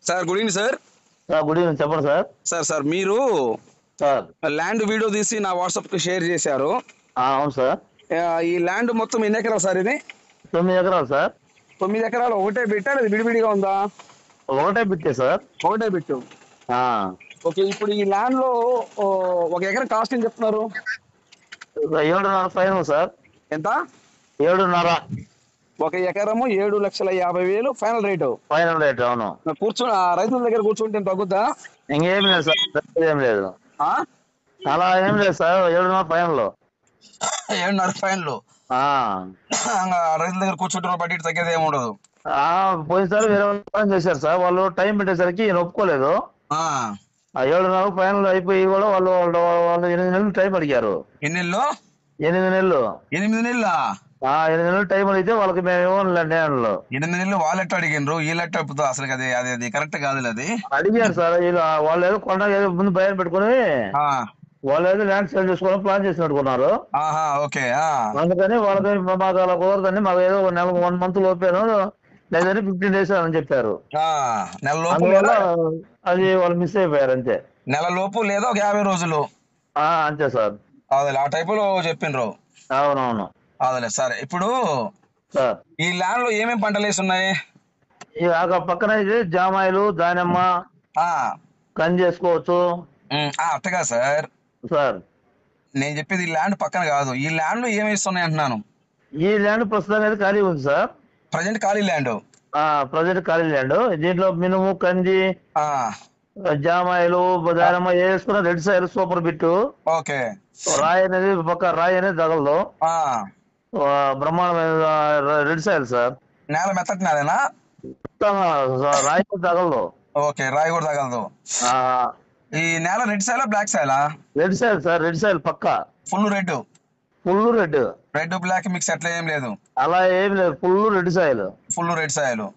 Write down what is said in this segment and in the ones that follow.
Sir good evening sir sir good evening చెప్పండి sir sir sir మీరు sir land video తీసి నా WhatsApp కి షేర్ చేశారు ఆ, అవును సార్ ఆ, ఈ ల్యాండ్ మొత్తం ఎన్ని ఎకరాలు సార్ ఇది తొమ్మిది ఎకరాలు సార్ తొమ్మిది ఎకరాలు ఒకటే బిట్టా లేదా విడివిడిగా ఉందా ఒకటే బిట్టే సార్ ఒకటే బిట్టు ఆ, ఓకే ఇప్పుడు ఈ ల్యాండ్ లో ఓ, ఒక ఎకరం కాస్ట్ ఏం చెప్తున్నారు ఏడున్నర ఫైనల్ సార్ ఎంత ఏడున్నర ఒక ఎకరము ఏడు లక్షల యాభై వేలు ఫైనల్ రేటు ఫైనల్ రేట్ అవును కూర్చొని ఆ రైతుల దగ్గర కూర్చుంటే ఏం తగ్గుద్దా ఇంకేం లేదు సార్ ఏం లేదు ఆ? అలా ఏం లేదు సార్ ఏడున్నర ఫైనల్ ఏడున్నర ఫైనల్ రైతుల దగ్గర కూర్చుంటారు బట్టి ఇటు తగ్గేది ఏమి ఉండదు పోయినసారి వేరే వాళ్ళు ప్లాన్ చేశారు సార్ వాళ్ళు టైం పెట్టేసరికి ఈయన ఒప్పుకోలేదు ఆ. ఆ ఏడున్నర ఫైనల్ అయిపోయి కూడా వాళ్ళు వాళ్ళు వాళ్ళు ఎనిమిది నెలలు టైం అడిగారు ఎన్ని నెలలు ఎనిమిది నెలలు ఎనిమిది నెలల ఆ ఎనిమిది నెలలు టైం అడిగితే వాళ్ళకి మేము ఇవ్వండి నేను ఎనిమిది నెలలు వాళ్ళెట్ట అడిగినరు వీళ్ళెట్ట చెప్తా అసలు అది అది అది కరెక్ట్ కాదు అది అడిగారు సార్ వీళ్ళు వాళ్ళు ఏదో కొండ ఏదో ముందు భయం పెట్టుకుని ఆ. వాళ్ళు ఏదో ల్యాండ్ సేల్ చేసుకోవడం ప్లాన్ చేసినట్టుకున్నారు ఆహా ఓకే ఆ. అందుకని వాళ్ళకి మాకు అలా కుదరదని మాకు ఏదో ఒక నెల వన్ మంత్ లోపేను లేదని ఫిఫ్టీన్ డేస్ అని చెప్పారు ఆ. నెల లోపు అందువల్ల లేదా అది వాళ్ళు మిస్ అయిపోయారు అంతే నెల లోపు లేదా ఒక యాభై రోజులు ఆ, అంతే సార్ అదే ఆ టైప్ లో చెప్పిండ్రు అవునవును అదేలే సరే ఇప్పుడు సార్ ఈ ల్యాండ్ లో ఏమేం పంటలు వేసి ఉన్నాయి ఈ ఆ పక్కన ఇది జామాయిలు దానిమ్మ ఆ. కంది చేసుకోవచ్చు ఉమ్, ఆ, అట్టగా సార్ సార్ నేను చెప్పేది ఈ ల్యాండ్ పక్కన కాదు ఈ ల్యాండ్ లో ఏమి వేస్తున్నాయి అంటున్నాను ఈ ల్యాండ్ ప్రస్తుతం అయితే ఖాళీ ఉంది సార్ ప్రజెంట్ ఖాళీ ల్యాండ్ ప్రజెంట్ ఖాళీ ల్యాండ్ దీంట్లో మినుము కంది ఆ జామాయిలు దానిమ్మ ఏ వేసుకున్న red side super bit okay రాయి అనేది పక్క రాయి అనేది తగలదు ఆ ఆ, బ్రహ్మాండమైన రెడ్ సైల్ సార్ నేల మెత్తటి నేలేనా మొత్తం రాయి అనేది తగలదు ఓకే రాయి కూడా తగలదు ఈ నేల రెడ్ సైలా బ్లాక్ సైలా red soil sir red soil పక్క full red full red red black mix అట్లా ఏం లేదు అలా ఏం లేదు full red soil full red సాయలు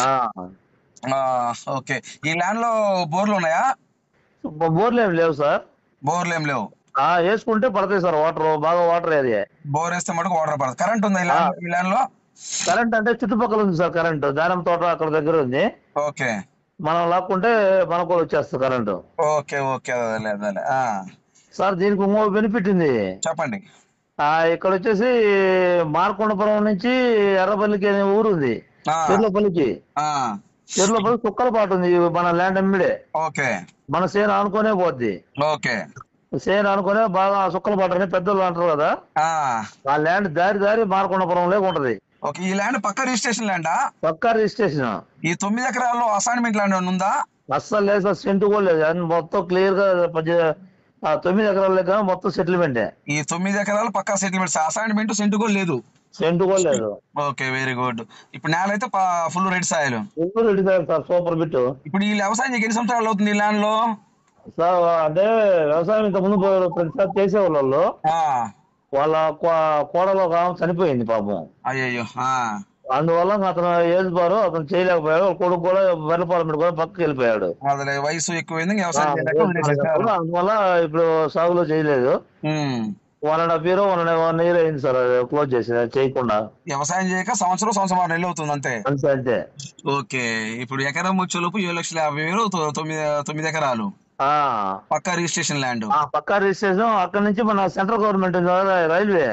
ఓకే ఈ ల్యాండ్ లో బోర్లు ఉన్నాయా బోర్లు ఏం లేవు సార్ బోర్లు ఏం లేవు ఆ, వేసుకుంటే పడతాయి సార్ వాటర్ బాగా వాటర్ ఏరియా బోర్ వేస్తే మటుకు వాటర్ పడదు కరెంట్ ఉందా ఈ ల్యాండ్ ఈ ల్యాండ్ లో కరెంట్ అంటే చుట్టుపక్కల ఉంది సార్ కరెంట్ దానిమ్మ తోట అక్కడ దగ్గర ఉంది ఓకే మనం లాక్కుంటే మనకు కూడా వచ్చేస్తుంది కరెంటు ఓకే ఓకే అదేలే అదేలే ఆ, సార్ దీనికి ఇంకో బెనిఫిట్ ఉంది చెప్పండి ఆ ఇక్కడ వచ్చేసి మార్కొండపురం నుంచి ఎర్రపల్లికి అనే ఊరు ఉంది ఆ, చెర్లపల్లికి ఆ, చెర్లపల్లి కుక్కల పాట ఉంది మన ల్యాండ్ అమ్మిడే ఓకే మన సేన అనుకునే పోద్ది ఓకే సేన అనుకునే బాగా సుక్కల పాట అని పెద్దలు అంటారు కదా ఆ, ఆ ల్యాండ్ దారి దారి మార్కొండపురంలో ఉంటది ఓకే ఈ ల్యాండ్ పక్క రిజిస్ట్రేషన్ ల్యాండా పక్కా రిజిస్ట్రేషన్ ఈ తొమ్మిది ఎకరాల్లో అసైన్మెంట్ ల్యాండ్ ఏమైనా ఉందా అస్సలు లేదు సార్ సెంటు కూడా లేదు అది మొత్తం క్లియర్ గా పద్దె- ఆ తొమ్మిది ఎకరాల లెక్క మొత్తం సెటిల్మెంటే ఈ తొమ్మిది ఎకరాలు పక్కా సెటిల్మెంట్ అసైన్మెంట్ సెంట్ కూడా లేదు సెంటు కూడా లేదు ఓకే వెరీ గుడ్ ఇప్పుడు నేల అయితే ఫుల్ రెడ్ సాయిల్ ఎప్పుడు రెడీ సార్ సూపర్ బిట్ ఇప్పుడు ఈ వ్యవసాయం చేయక ఎన్ని సంవత్సరాలు అవుతుంది ఈ ల్యాండ్ లో సార్ అంటే వ్యవసాయం ఇంత ముందు ప్రతిసారి చేసేవాళ్ళు ఆ, వాళ్ళ కో- కోడలు ఒక ఆమె చనిపోయింది పాపం అయ్యయ్యో ఆ, అందువల్ల అతను ఏజ్ బారు అతను చేయలేకపోయాడు వాళ్ళ కొడుకు కూడా వెర్రపాలెం కూడా పక్కకి వెళ్ళిపోయాడు అదిలే వయసు ఎక్కువైంది ఇంక ఆ, వ్యవసాయం చేయలేక వదిలేసేసారు. అందువల్ల ఇప్పుడు సాగులో చేయలేదు um. One and half year one and one year అయింది సార్ అది క్లోజ్ చేసి చేయకుండా వ్యవసాయం చేయక సంవత్సరం సంవత్సరం ఆరు నెలలు అవుతుంది అంతే అంతే అంతే ఓకే ఇప్పుడు ఎకరం వచ్చేలోపు ఏడు లక్షల యాభై వేలు తొ- తొమ్మిది తొమ్మిది ఎకరాలు ఆ పక్కా రిజిస్ట్రేషన్ ల్యాండ్ ఆ పక్కా రిజిస్ట్రేషన్ అక్కడ నుంచి మన సెంట్రల్ గవర్నమెంట్ ఉంది కదా, రైల్వే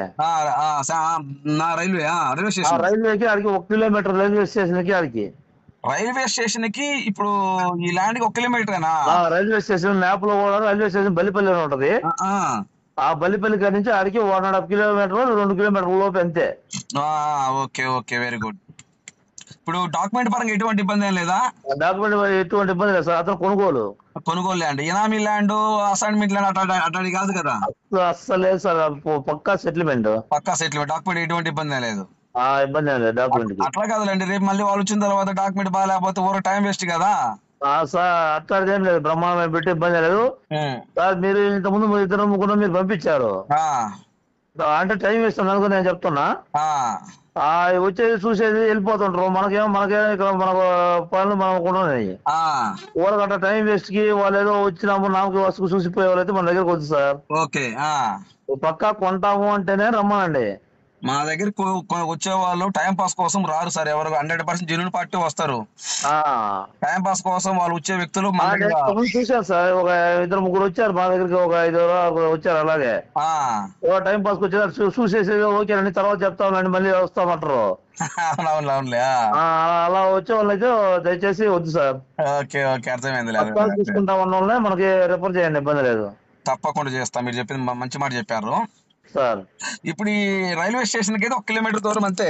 నా రైల్వే ఆ, రైల్వే ఆ స్టేషన్ రైల్వేకి ఆడికి ఒక కిలోమీటర్ రైల్వే స్టేషన్ కి ఆడికి రైల్వే స్టేషన్ కి ఇప్పుడు ఈ ల్యాండ్ కి ఒక కిలోమీటరేనా ఆ రైల్వే స్టేషన్ మ్యాప్ లో కూడా రైల్వే స్టేషన్ బల్లిపల్లి అని ఉంటది ఆ, ఆ. ఆ బల్లిపల్లి కాడి నుంచి ఆడికి వన్ అండ్ హాఫ్ కిలోమీటర్ రెండు కిలోమీటర్ లోపు అంతే ఆ, ఓకే ఓకే వెరీ గుడ్ ఇప్పుడు డాక్యుమెంట్ పరంగా ఎటువంటి ఇబ్బంది ఏం లేదా డాక్యుమెంట్ ఎటువంటి ఇబ్బంది లేదు సార్ అతను కొనుగోలు కొనుగోలు ల్యాండ్ ఇనామీ ల్యాండ్ అసైన్మెంట్ ల్యాండ్ అట్లా అట్లాంటి కాదు కదా అస్సలు- అస్సలు లేదు సార్ ప- పక్కా సెటిల్మెంట్ పక్కా సెటిల్మెంట్ డాక్యుమెంట్ ఎటువంటి ఇబ్బంది ఏం లేదు ఆ ఇబ్బంది ఏం లేదు డాక్యుమెంట్ కి అట్లా కాదులేండి రేపు మళ్ళీ వాళ్ళు వచ్చిన తర్వాత డాక్యుమెంట్ బాగాలేకపోతే ఊర టైం వేస్ట్ కదా ఆ సార్ అట్లాంటిది ఏం లేదు బ్రహ్మాండం పెట్టి ఇబ్బంది లేదు సార్ మీరు ఇంత ముందు మీరు ఇద్దరు ముగ్గురు మీరు పంపించారు ఆ, అంటే టైం వేస్ట్ అనుకుని నేను చెప్తున్నా ఆ, ఆ వచ్చేది చూసేది వెళ్ళిపోతుంటారు మనకేమో మనకేమో ఇక్కడ మనకు పనులు మనకు ఉన్నాయి ఆ, ఊరగట్ట టైం వేస్ట్ కి వాళ్ళు ఏదో వచ్చినాము నాకు వస్తువు చూసిపోయే వాళ్ళైతే మన దగ్గరకు వద్దు సార్ ఓకే ఆ, ఓ పక్కా కొంటాము అంటేనే రమ్మనండి మా దగ్గర వచ్చే వాళ్ళు టైం పాస్ కోసం రారు సార్ ఎవరు హండ్రెడ్ పర్సెంట్ జెన్యున్ పార్టీ వస్తారు ఆ. టైం పాస్ కోసం వాళ్ళు వచ్చే వ్యక్తులు ఆ, మన నేను దగ్గర ఇంతకుముందు చూశాను సార్ ఒక ఇద్దరు ముగ్గురు వచ్చారు మా దగ్గరికి ఒక ఐదు వచ్చారు అలాగే ఆ, ఓ టైం పాస్ వచ్చారు చూ- చూసేసి ఓకేనండి తర్వాత చెప్తామండి మళ్ళీ వస్తామంటారు అవునవును అవునులే ఆ. ఆ, అలా వచ్చే వాళ్ళైతే దయచేసి వద్దు సార్ ఓకే ఓకే అర్థమైంది పథకాలు తీసుకుంటాం అన్న వాళ్ళనే మనకి రిఫర్ చేయండి ఇబ్బంది లేదు తప్పకుండా చేస్తాం మీరు చెప్పింది మ- మంచి మాట చెప్పారు సార్ ఇప్పుడు ఈ రైల్వే స్టేషన్ కి అయితే ఒక కిలోమీటర్ దూరం అంతే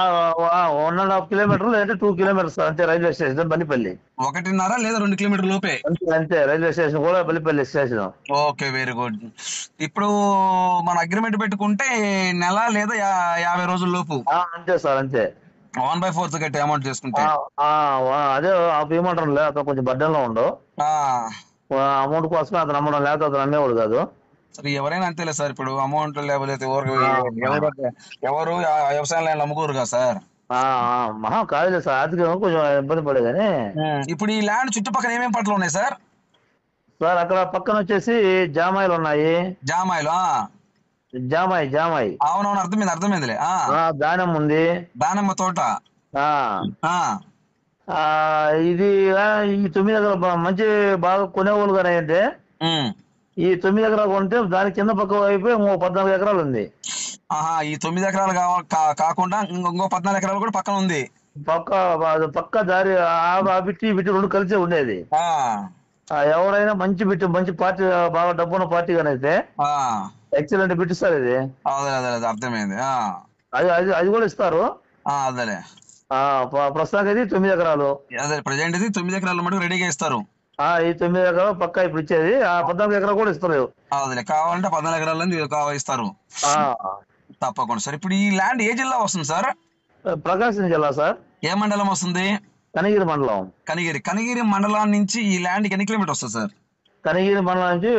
వన్ అండ్ హాఫ్ కిలోమీటర్ లేదంటే టూ కిలోమీటర్స్ అంతే రైల్వే స్టేషన్ బల్లిపల్లి ఒకటిన్నర లేదా రెండు కిలోమీటర్ లోపే అంతే అంతే రైల్వే స్టేషన్ కూడా Ballipalli station okay very good ఇప్పుడు మన అగ్రిమెంట్ పెట్టుకుంటే నెల లేదా యా- యాభై రోజుల లోపు ఆ, అంతే సార్ అంతే వన్ బై ఫోర్త్ కట్టి అమౌంట్ చేసుకుంటే ఆ, ఆ, ఆ, అదే ఆ ఇవ్వమంటారు లేదు అతను కొంచెం బడ్డెన్లో ఉండు ఆ, అమౌంట్ కోసమే అతను అమ్మడం లేకపోతే అతను అమ్మేవాడు కాదు సరే ఎవరైనా అంతేలే సార్ ఇప్పుడు అమౌంట్ లేకపోతే ఎవరు ఎవరు ఎవరు ఆ వ్యవసాయం లైన్లు అమ్ముకోరు కదా సార్ ఆ, ఆ, మహా కాదులే సార్ ఆర్థికంగా కొంచెం ఇబ్బంది పడే కానీ ఇప్పుడు ఈ ల్యాండ్ చుట్టుపక్కల ఏమేమి పంటలు ఉన్నాయి సార్ సార్ అక్కడ పక్కన వచ్చేసి జామాయిలు ఉన్నాయి జామాయిలు ఆ. జామాయి జామాయి అవునవును అర్థమైంది అర్థమైందిలే ఆ ఆ, దానిమ్మ ఉంది దానిమ్మ తోట ఆ ఆ ఆ, ఇది ఆ, ఈ తొమ్మిది ఎకరాలు బా- మంచి బాగా కొనేవాళ్ళు కానీ అంటే ఉమ్. ఈ తొమ్మిది ఎకరాలు కొంటే దాని కింద పక్క వైపు ఇంకో పద్నాలుగు ఎకరాలు ఉంది ఆహా ఈ తొమ్మిది ఎకరాలు కావ- కా- కాకుండా ఇంకో ఇంకో పద్నాలుగు ఎకరాలు కూడా పక్కన ఉంది పక్క అది పక్క దారి ఆ ఆ బిట్టి ఈ బిట్టి రెండు కలిసే ఉండేది ఆ ఆ, ఎవరైనా మంచి బిట్టి మంచి పార్టీ బాగా డబ్బున్న పార్టీ కానీ అయితే ఆ ఎక్సలెంట్ బిట్ సార్ ఇది అదే అదే అదే అర్థమైంది ఆ అది అది అది కూడా ఇస్తారు ఆ, అదేలే ఆ, ప్ర- ప్రస్తుతానికి ఇది తొమ్మిది ఎకరాలు అదే ప్రజెంట్ ఇది తొమ్మిది ఎకరాల మటుకు రెడీగా ఇస్తారు ఆ ఈ తొమ్మిది ఎకరాలు పక్క ఇప్పుడు ఇచ్చేది ఆ పద్నాలుగు ఎకరాలు కూడా ఇస్తారు అదే కావాలంటే పద్నాలుగు ఎకరాల కావ ఇస్తారు ఆ, తప్పకుండా సార్ ఇప్పుడు ఈ ల్యాండ్ ఏ జిల్లా వస్తుంది సార్ ప్రకాశం జిల్లా సార్ ఏ మండలం వస్తుంది కనిగిరి మండలం కనిగిరి కనిగిరి మండలం నుంచి ఈ ల్యాండ్ ఎన్ని కిలోమీటర్ వస్తుంది సార్ కనిగిరి మండలం నుంచి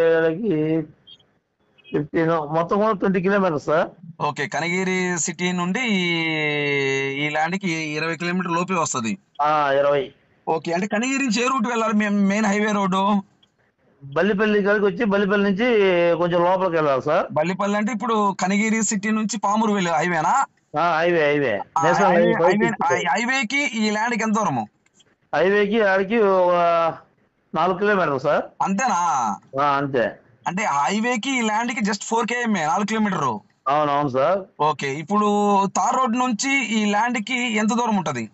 ఫిఫ్టీన్ మొత్తం కూడా twenty kilometers sir okay Kanigiri city నుండి ఈ- ఈ ల్యాండ్ కి ఇరవై కిలోమీటర్ లోపే వస్తుంది ఆ, ఇరవై ఓకే అంటే కనిగిరి నుంచి ఏ రూట్ వెళ్ళాలి మెయిన్ హైవే రోడ్డు బల్లిపల్లి కాడికి వచ్చి బల్లిపల్లి నుంచి కొంచెం లోపలికి వెళ్ళాలి సార్ బల్లిపల్లి అంటే ఇప్పుడు కనిగిరి సిటీ నుంచి పామూరు వెళ్ళే హైవేనా ఆ, హైవే హైవే ఆ నేషనల్ హైవే హైవే హైవే హై- హైవేకి ఈ ల్యాండ్కి ఎంత దూరము హైవేకి ఆడికి ఒక నాలుగు కిలోమీటర్లు సార్ అంతేనా ఆ, అంతే అంటే హైవేకి ఈ ల్యాండ్కి జస్ట్ ఫోర్ కేఎంఏ నాలుగు కిలోమీటర్ అవును అవును సార్ ఓకే ఇప్పుడు తార్ రోడ్ నుంచి ఈ ల్యాండ్ కి ఎంత దూరం ఉంటది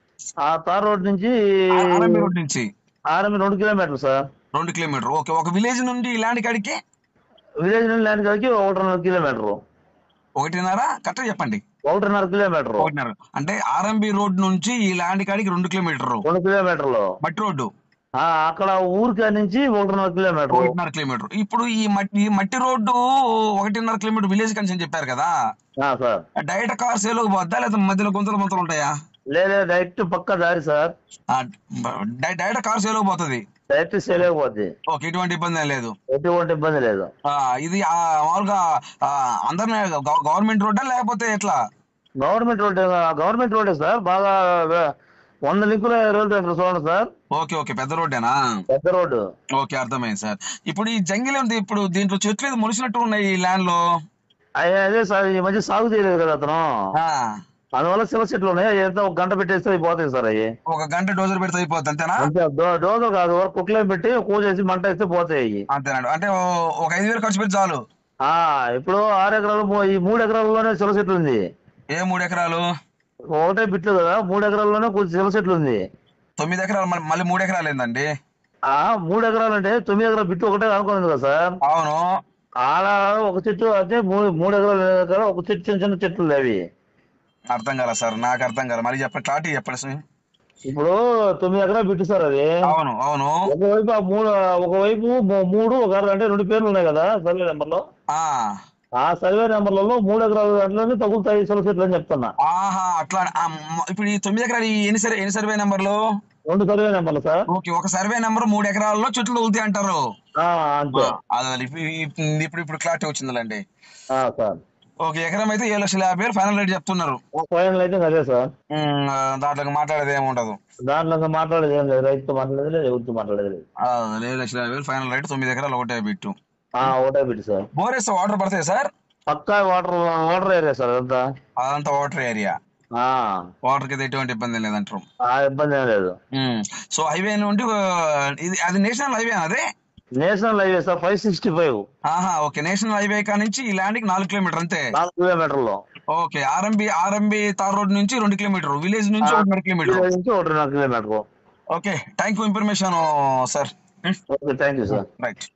ఆ తార్ రోడ్ నుంచి ఆర్ఎంబి రోడ్ నుంచి ఆర్ఎంబి రెండు కిలోమీటర్లు సార్ రెండు కిలోమీటర్ ఓకే ఒక విలేజ్ నుండి ఈ ల్యాండ్ కాడికి విలేజ్ నుండి ల్యాండ్ కాడికి ఒకటిన్నర కిలోమీటరు ఒకటిన్నర కరెక్ట్ చెప్పండి ఒకటిన్నర కిలోమీటరు ఒకటిన్నర అంటే ఆర్ఎంబి రోడ్ నుంచి ఈ ల్యాండ్ కాడికి రెండు కిలోమీటర్ రెండు కిలోమీటర్లు మట్టి రోడ్డు ఆ, అక్కడ ఊరికా నుంచి ఒకటిన్నర కిలోమీటరు ఒకటిన్నర కిలోమీటర్ ఇప్పుడు ఈ మట్టి ఈ మట్టి రోడ్డు ఒకటిన్నర కిలోమీటర్ విలేజ్ కన్షన్ చెప్పారు కదా ఆ, సార్ డైరెక్ట్ కార్ సేలోకి పోద్దా లేదా మధ్యలో గుంతలు గుంతలు ఉంటాయా లేదా డైరెక్ట్ పక్క దారి సార్ ఆ, డై- డైరెక్ట్ కార్ సేలోకి పోతుంది డైరెక్ట్ సేలేకపోద్ది ఓకే ఎటువంటి ఇబ్బంది ఏం లేదు ఎటువంటి ఇబ్బంది లేదు ఆ, ఇది ఆ, మామూలుగా ఆ, అందరినీ గవ- గవర్నమెంట్ రోడ్డా లేకపోతే ఎట్లా గవర్నమెంట్ రోడ్ గవర్నమెంట్ రోడే సార్ బాగా వే- వంద లింకుల రోడ్ చూడండి సార్ ఓకే ఓకే పెద్ద రోడ్డేనా పెద్ద రోడ్డు ఓకే అర్థమైంది సార్ ఇప్పుడు ఈ జంగిల్ ఉంది ఇప్పుడు దీంట్లో చెట్లు ఏదో మొలిచినట్టు ఉన్నాయి ఈ ల్యాండ్ లో అయ్య, అదే సార్ ఈ మధ్య సాగు చేయలేదు కదా అతను ఆ, అందువల్ల శివ చెట్లు ఉన్నాయి అవి ఎంత ఒక గంట పెట్టేస్తే అవి పోతాయి సార్ అవి ఒక గంట డోజర్ పెడితే అయిపోద్ది అంతేనా అంతే డో- డోజర్ కాదు వరకు కుట్లే పెట్టి కూచేసి మంట వేస్తే పోతాయి అవి అంతేనండి అంటే ఓ- ఒక ఐదు వేలు ఖర్చు పెట్టి చాలు ఆ ఇప్పుడు ఆరు ఎకరాలు మూ- ఈ మూడు ఎకరాలలోనే శివ చెట్లు ఉంది ఏ మూడు ఎకరాలు ఒకటే బిట్లు కదా మూడు ఎకరాల్లోనే కొంచెం శివ చెట్లు ఉంది తొమ్మిది ఎకరాలు మళ్ళీ- మళ్ళీ మూడు ఎకరాలు ఏందండి ఆ మూడు ఎకరాలు అంటే తొమ్మిది ఎకరాల బిట్టు ఒకటే అనుకున్నది కదా సార్ అవును ఆడ ఒక చెట్టు అంటే మూడు మూడు ఎకరాలు ఎకరాలు ఒక చెట్టు చిన్న చిన్న చెట్లు ఉన్నాయి అవి అర్థం కాల సార్ నాకు అర్థం కాల మళ్ళీ చెప్పండి క్లారిటీ చెప్పండి సార్. ఇప్పుడు తొమ్మిది ఎకరాలు బిట్టు సార్ అది అవును అవును ఒకవైపు ఆ మూడు ఒకవైపు మూ- మూడు ఒక అర అంటే రెండు పేర్లు ఉన్నాయి కదా సర్వే నెంబర్లో ఆ ఆ సర్వే నెంబర్లలో మూడు ఎకరాలు అట్లనే తగులుతాయి సొల చెట్లు అని చెప్తున్నా ఆహా అట్లా ఆ, మ- ఇప్పుడు ఈ తొమ్మిది ఎకరాలు ఈ ఎన్ని సర్వే ఎన్ని సర్వే నెంబర్లు రెండు సర్వే నెంబర్లు సార్ ఓకే ఒక సర్వే నెంబర్ మూడు ఎకరాల్లో చెట్లు తగులుతాయి అంటారు ఆ, అంతే అదే ఇప్పుడు ఇప్పుడు ఇప్పుడు క్లారిటీ వచ్చిందిలేండి ఆ, సార్ ఒక ఎకరం అయితే ఏడు లక్షల యాభై వేలు ఫైనల్ రేట్ చెప్తున్నారు ఫైనల్ అయితే అదే సార్ ఉమ్, ఆ, దాంట్లో మాట్లాడేది ఏమి ఉండదు దాంట్లో ఇంకా మాట్లాడేది ఏం లేదు రైతుతో మాట్లాడేది లేదు ఎవరితో మాట్లాడేది లేదు ఆ, ఏడు లక్షల యాభై వేలు ఫైనల్ రేట్ తొమ్మిది ఎకరాలు ఒకటే బిట్టు ఆ, ఒకటే బిట్టు సార్ బోర్ వేస్తే వాటర్ పడతాయి సార్ పక్కా వాటర్ వాటర్ ఏరియా సార్ అదంతా అదంతా వాటర్ ఏరియా ఆ, వాటర్ కి అయితే ఎటువంటి ఇబ్బంది లేదంటారు ఆ ఇబ్బంది ఏం లేదు సో హైవే నుండి ఆ, ఇది అది నేషనల్ హైవే అదే national highway sir five sixty five ఆహా ఓకే నేషనల్ హైవే కా నుంచి ఈ ల్యాండ్ కి నాలుగు కిలోమీటర్ అంతే నాలుగు కిలోమీటర్లు okay RMB RMB tar road నుంచి రెండు కిలోమీటర్ విలేజ్ నుంచి ఒకటిన్నర కిలోమీటర్ విలేజ్ నుంచి ఒకటిన్నర kilometer okay thank you information sir okay thank you sir right